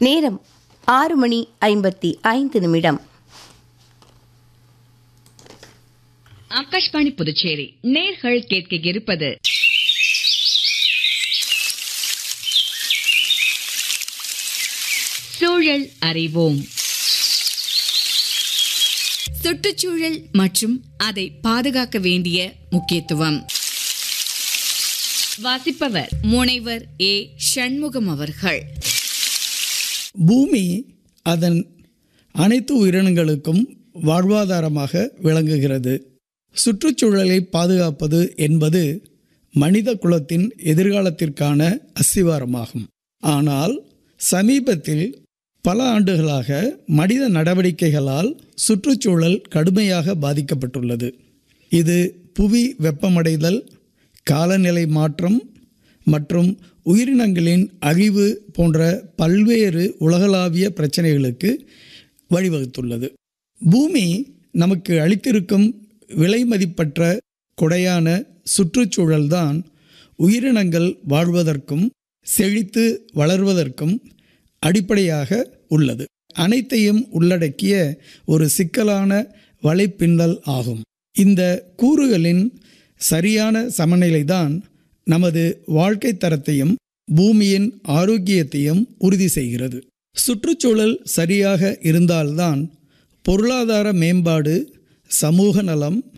நேரம் ஆறு மணி ஐம்பத்தி ஐந்து நிமிடம் ஆகாஷ்வாணி புதுச்சேரி நேர்கள் கேட்க இருப்பது சூழல் அறிவோம் சுற்றுச்சூழல் மற்றும் அதை பாதுகாக்க வேண்டிய முக்கியத்துவம் வாசிப்பவர் முனைவர் ஏ சண்முகம் அவர்கள் பூமி அதன் அனைத்து உயிரினங்களுக்கும் வாழ்வாதாரமாக விளங்குகிறது சுற்றுச்சூழலை பாதுகாப்பது என்பது மனித குலத்தின் எதிர்காலத்திற்கான அஸ்திவாரமாகும் ஆனால் சமீபத்தில் பல ஆண்டுகளாக மனித நடவடிக்கைகளால் சுற்றுச்சூழல் கடுமையாக பாதிக்கப்பட்டுள்ளது இது புவி வெப்பமடைதல் காலநிலை மாற்றம் மற்றும் உயிரினங்களின் அழிவு போன்ற பல்வேறு உலகளாவிய பிரச்சனைகளுக்கு வழிவகுத்துள்ளது பூமி நமக்கு அளித்திருக்கும் விலை மதிப்பற்ற கொடையான சுற்றுச்சூழல்தான் உயிரினங்கள் வாழ்வதற்கும் செழித்து வளர்வதற்கும் அடிப்படையாக உள்ளது அனைத்தையும் உள்ளடக்கிய ஒரு சிக்கலான வலைப்பின்னல் ஆகும் இந்த கூறுகளின் சரியான சமநிலைதான் நமது வாழ்க்கை தரத்தையும் பூமியின் ஆரோக்கியத்தையும் உறுதி செய்கிறது சுற்றுச்சூழல் சரியாக இருந்தால்தான் பொருளாதார மேம்பாடு சமூக நலம்